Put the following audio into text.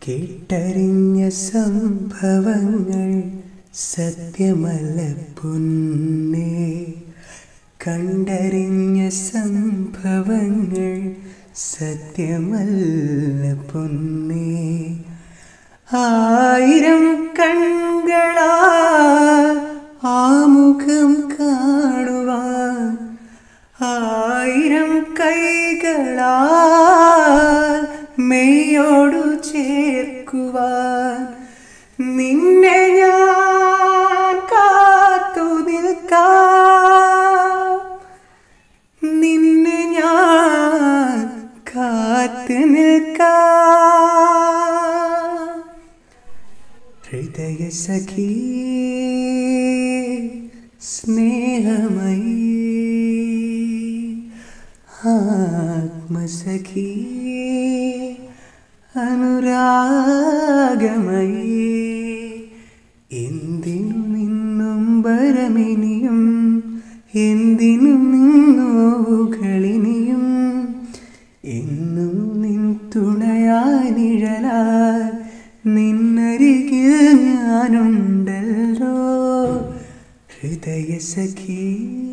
കേട്ടറിഞ്ഞ സംഭവങ്ങൾ സത്യമല്ല പൊന്നേ കണ്ടറിഞ്ഞ സംഭവങ്ങൾ സത്യമല്ല പൊന്നേ ആയിരം കൺകളാ ആമുഖം കാണുവാൻ ആയിരം കൈകളാൽ മെയ്യോടു ചേർക്കുവാൻ നിന്നെ ഞാൻ കാത്തു നിൽക്കാം നിന്നെ ഞാൻ കാത്തു നിൽക്കാം ഹൃദയ സഖി സ്നേഹമയി ആത്മസഖി അനുരാഗമയി എന്തിനു നിന്നും വരമിനിയും എന്തിനു നിന്നോകളിനിയും എന്നും നിൻ തുണയായി നിഴലാൽ നിന്നരികിൽ ഞാനുണ്ടല്ലോ ഹൃദയ സഖി